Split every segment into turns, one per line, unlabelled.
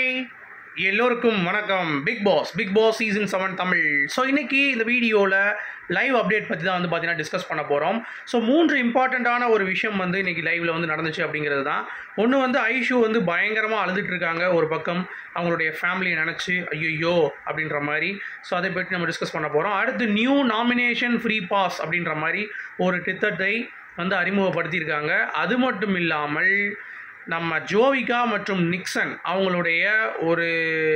hi எல்லோருக்கும் வணக்கம் Bigg Boss Bigg Boss season seven Tamil so இன்னைக்கு இந்த வீடியோவில் லைவ் அப்டேட் பற்றி தான் வந்து பார்த்தீங்கன்னா டிஸ்கஸ் பண்ண போகிறோம் ஸோ மூன்று இம்பார்ட்டண்ட்டான ஒரு விஷயம் வந்து இன்னைக்கு லைவில் வந்து நடந்துச்சு அப்படிங்கிறது தான் ஒன்று வந்து ஐஷு வந்து பயங்கரமாக அழுதுட்டு இருக்காங்க ஒரு பக்கம் அவங்களுடைய ஃபேமிலியை நினச்சி ஐயோ அப்படின்ற மாதிரி ஸோ அதை பற்றி நம்ம டிஸ்கஸ் பண்ண போகிறோம் அடுத்து நியூ நாமினேஷன் ஃப்ரீ பாஸ் அப்படின்ற மாதிரி ஒரு திட்டத்தை வந்து அறிமுகப்படுத்தியிருக்காங்க அது மட்டும் இல்லாமல் நம்ம ஜோவிகா மற்றும் நிக்சன் அவங்களுடைய ஒரு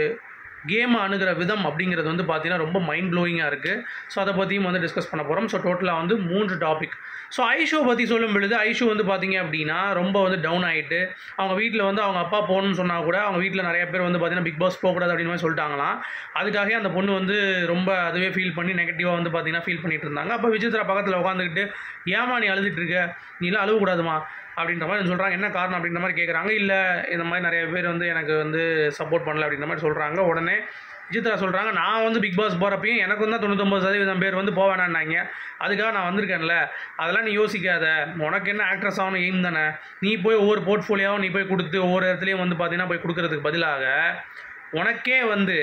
கேமை அணுகிற விதம் அப்படிங்கிறது வந்து பார்த்தீங்கன்னா ரொம்ப மைண்ட் ப்ளோயிங்காக இருக்குது ஸோ அதை பற்றியும் வந்து டிஸ்கஸ் பண்ண போகிறோம் ஸோ டோட்டலாக வந்து மூன்று டாபிக் ஸோ ஐஷோ பற்றி சொல்லும் பொழுது ஐஷோ வந்து பார்த்தீங்க அப்படின்னா ரொம்ப வந்து டவுன் ஆகிட்டு அவங்க வீட்டில் வந்து அவங்க அப்பா போகணும்னு சொன்னால் கூட அவங்க வீட்டில் நிறைய பேர் வந்து பார்த்தீங்கன்னா பிக் பாஸ் போகக்கூடாது அப்படின்னு மாதிரி சொல்லிட்டாங்களாம் அதுக்காகவே அந்த பொண்ணு வந்து ரொம்ப அதுவே ஃபீல் பண்ணி நெகட்டிவாக வந்து பார்த்தீங்கன்னா ஃபீல் பண்ணிட்டு இருந்தாங்க அப்போ விசித்ரா பக்கத்தில் உட்காந்துக்கிட்டு ஏமா நீ அழுதுட்டு இருக்க நீலாம் அழுவக்கூடாதுமா அப்படின்ற மாதிரி சொல்கிறாங்க என்ன காரணம் அப்படின்ற மாதிரி கேட்குறாங்க இல்லை இந்த மாதிரி நிறைய பேர் வந்து எனக்கு வந்து சப்போர்ட் பண்ணல அப்படின்ற மாதிரி சொல்கிறாங்க உடனே விசித்ரா சொல்கிறாங்க நான் வந்து பிக் பாஸ் போகிறப்பையும் எனக்கு வந்து தொண்ணூத்தொம்பது சதவீதம் பேர் வந்து போவேனான்னாங்க அதுக்காக நான் வந்திருக்கேன்ல அதெல்லாம் நீ யோசிக்காத உனக்கு என்ன ஆக்ட்ரஸ் ஆகணும் எய்ம் தானே நீ போய் ஒவ்வொரு போர்ட்ஃபோலியோவும் நீ போய் கொடுத்து ஒவ்வொரு இடத்துலையும் வந்து பார்த்தீங்கன்னா போய் கொடுக்கறதுக்கு பதிலாக உனக்கே வந்து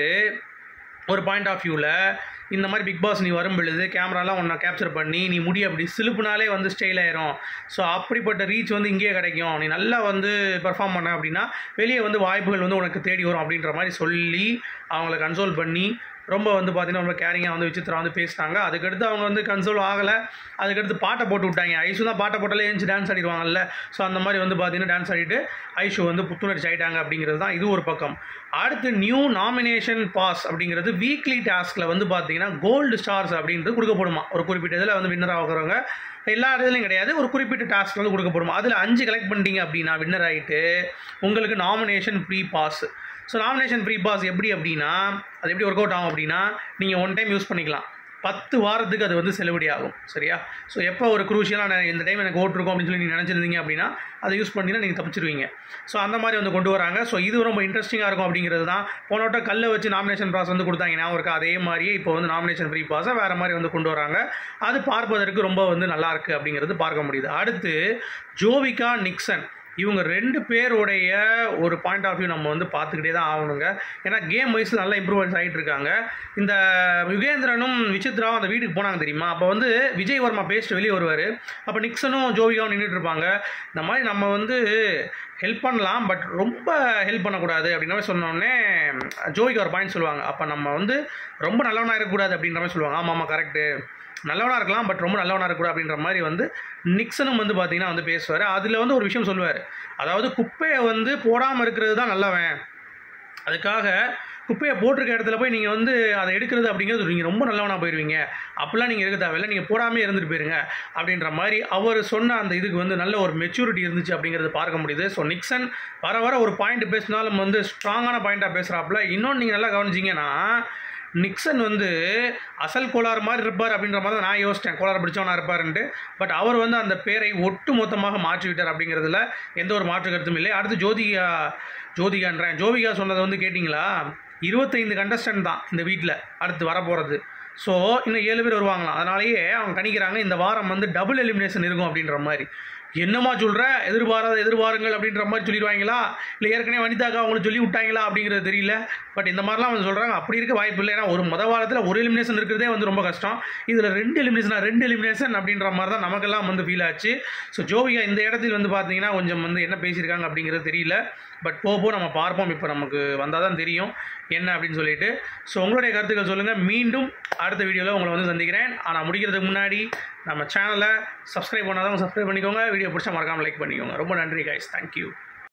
ஒரு பாயிண்ட் ஆஃப் வியூவில் இந்த மாதிரி பிக் பாஸ் நீ வரும் பொழுது கேமராலாம் உன்னை கேப்சர் பண்ணி நீ முடி அப்படி சிலுப்புனாலே வந்து ஸ்டைல் ஆயிரும் ஸோ அப்படிப்பட்ட ரீச் வந்து இங்கேயே கிடைக்கும் நீ நல்லா வந்து பெர்ஃபார்ம் பண்ண அப்படின்னா வெளியே வந்து வாய்ப்புகள் வந்து உனக்கு தேடி வரும் அப்படின்ற மாதிரி சொல்லி அவங்கள கன்சோல் பண்ணி ரொம்ப வந்து பார்த்தீங்கன்னா ரொம்ப கேரிங்காக வந்து விசித்திரா வந்து பேசினாங்க அதுக்கடுத்து அவங்க வந்து கன்சோல் ஆகலை அதுக்கடுத்து பாட்டை போட்டு விட்டாங்க ஐஷு தான் பாட்டை போட்டாலே எழுந்து டான்ஸ் ஆடிடுவாங்கல்ல ஸோ அந்த மாதிரி வந்து பார்த்தீங்கன்னா டான்ஸ் ஆடிட்டு ஐஷு வந்து புத்துணர்ச்சி ஆகிட்டாங்க அப்படிங்கிறது தான் இது ஒரு பக்கம் அடுத்து நியூ நாமினேஷன் பாஸ் அப்படிங்கிறது வீக்லி டாஸ்கில் வந்து பார்த்தீங்கன்னா கோல்டு ஸ்டார்ஸ் அப்படின்றது கொடுக்கப்படுமா ஒரு குறிப்பிட்ட இதில் வந்து வின்னர் ஆகிறவங்க எல்லா இடத்துலையும் கிடையாது ஒரு குறிப்பிட்ட டாஸ்க் வந்து கொடுக்கப்படும் அதில் அஞ்சு கலெக்ட் பண்ணிட்டீங்க அப்படின்னா வின்னர் ஆகிட்டு உங்களுக்கு nomination free pass so nomination free pass எப்படி அப்படின்னா அது எப்படி ஒர்க் அவுட் ஆகும் அப்படின்னா நீங்கள் ஒன் டைம் யூஸ் பண்ணிக்கலாம் பத்து வாரத்துக்கு அது வந்து செல்லுபடி ஆகும் சரியா ஸோ எப்போ ஒரு குரூஷியலாக இந்த டைம் எனக்கு ஓட்டு இருக்கும் அப்படின்னு சொல்லி நீங்கள் நினச்சிருந்தீங்க அப்படின்னா அதை யூஸ் பண்ணினா நீங்கள் தப்பிச்சிருவீங்க ஸோ அந்த மாதிரி வந்து கொண்டு வராங்க ஸோ இது ரொம்ப இன்ட்ரெஸ்டிங்காக இருக்கும் அப்படிங்கிறது தான் போன வட்டம் கல்லை வச்சு நாமினேஷன் பாஸ் வந்து கொடுத்தாங்க ஞாபகம் இருக்கா அதே மாதிரியே இப்போ வந்து நாமினேஷன் ஃப்ரீ பாஸை வேறு மாதிரி வந்து கொண்டு வராங்க அது பார்ப்பதற்கு ரொம்ப வந்து நல்லா இருக்குது அப்படிங்கிறது பார்க்க முடியுது அடுத்து ஜோவிகா நிக்சன் இவங்க ரெண்டு பேருடைய ஒரு பாயிண்ட் ஆஃப் வியூ நம்ம வந்து பார்த்துக்கிட்டே தான் ஆகணுங்க ஏன்னா கேம் வைஸில் நல்லா இம்ப்ரூவ்மெண்ட்ஸ் ஆகிட்டு இருக்காங்க இந்த யுகேந்திரனும் விசித்ராவும் அந்த வீட்டுக்கு போனாங்க தெரியுமா அப்போ வந்து விஜய் வர்மா பேஸ்ட் வெளியே வருவார் அப்போ நிக்சனும் ஜோவிகாவும் நின்றுட்டு இருப்பாங்க இந்த மாதிரி நம்ம வந்து ஹெல்ப் பண்ணலாம் பட் ரொம்ப ஹெல்ப் பண்ணக்கூடாது அப்படின்ற மாதிரி சொன்னோடனே ஜோவிகா ஒரு பாயிண்ட் சொல்லுவாங்க அப்போ நம்ம வந்து ரொம்ப நல்லவனாக இருக்கக்கூடாது அப்படின்ற மாதிரி சொல்லுவாங்க ஆமாம் ஆமாம் கரெக்டு நல்லவனாக இருக்கலாம் பட் ரொம்ப நல்லவனாக இருக்கக்கூடாது அப்படின்ற மாதிரி வந்து நிக்சனும் வந்து பார்த்தீங்கன்னா வந்து பேசுவார் அதில் வந்து ஒரு விஷயம் சொல்லுவார் அதாவது குப்பையை வந்து போடாமல் இருக்கிறது தான் நல்லவன் அதுக்காக குப்பையை போட்டிருக்க இடத்துல போய் நீங்கள் வந்து அதை எடுக்கிறது அப்படிங்கிறது நீங்கள் ரொம்ப நல்லவனாக போயிடுவீங்க அப்படிலாம் நீங்கள் இருக்க தேவையில்லை நீங்கள் போடாமே இருந்துட்டு போயிருங்க அப்படின்ற மாதிரி அவர் சொன்ன அந்த இதுக்கு வந்து நல்ல ஒரு மெச்சூரிட்டி இருந்துச்சு அப்படிங்கிறத பார்க்க முடியுது ஸோ நிக்சன் வர வர ஒரு பாயிண்ட் பேசினாலும் வந்து ஸ்ட்ராங்கான பாயிண்ட்டாக பேசுகிறாப்புல இன்னொன்று நீங்கள் நல்லா கவனிச்சிங்கன்னா நிக்சன் வந்து அசல் கோளாறு மாதிரி இருப்பார் அப்படின்ற மாதிரி தான் நான் யோசித்தேன் கோளாறு பிடிச்சவனா இருப்பாருன்ட்டு பட் அவர் வந்து அந்த பேரை ஒட்டு மொத்தமாக மாற்றிவிட்டார் அப்படிங்கிறதுல எந்த ஒரு மாற்று கருத்தும் இல்லை அடுத்து ஜோதிகா ஜோதிகான்றேன் ஜோதிகா சொன்னதை வந்து கேட்டிங்களா இருபத்தைந்து கண்டஸ்டன்ட் தான் இந்த வீட்டில் அடுத்து வரப்போகிறது ஸோ இன்னும் ஏழு பேர் வருவாங்களாம் அதனாலேயே அவங்க கணிக்கிறாங்க இந்த வாரம் வந்து டபுள் எலிமினேஷன் இருக்கும் அப்படின்ற மாதிரி என்னம்மா சொல்கிற எதிர்பாராத எதிர்பாருங்கள் அப்படின்ற மாதிரி சொல்லிடுவாங்களா இல்லை ஏற்கனவே வனிதாக்கா அவங்களுக்கு சொல்லி விட்டாங்களா அப்படிங்கிறது தெரியல பட் இந்த மாதிரிலாம் வந்து சொல்கிறாங்க அப்படி இருக்க வாய்ப்பு இல்லை ஏன்னா ஒரு முத வாரத்தில் ஒரு எலிமினேஷன் இருக்கிறதே வந்து ரொம்ப கஷ்டம் இதில் ரெண்டு எலிமினேஷன் ரெண்டு எலிமினேஷன் அப்படின்ற மாதிரி தான் நமக்கெல்லாம் வந்து ஃபீல் ஆச்சு ஸோ ஜோவிகா இந்த இடத்தில் வந்து பார்த்தீங்கன்னா கொஞ்சம் வந்து என்ன பேசியிருக்காங்க அப்படிங்கிறது தெரியல பட் போக போக நம்ம பார்ப்போம் இப்போ நமக்கு வந்தால் தான் தெரியும் என்ன அப்படின்னு சொல்லிட்டு ஸோ உங்களுடைய கருத்துக்கள் சொல்லுங்கள் மீண்டும் அடுத்த வீடியோவில் உங்களை வந்து சந்திக்கிறேன் ஆனால் முடிக்கிறதுக்கு முன்னாடி நம்ம சேனலை சப்ஸ்கிரைப் பண்ணாதவங்க சப்ஸ்கிரைப் பண்ணிக்கோங்க வீடியோ பிடிச்சா மறக்காமல் லைக் பண்ணிக்கோங்க ரொம்ப நன்றி கைஸ் தேங்க்யூ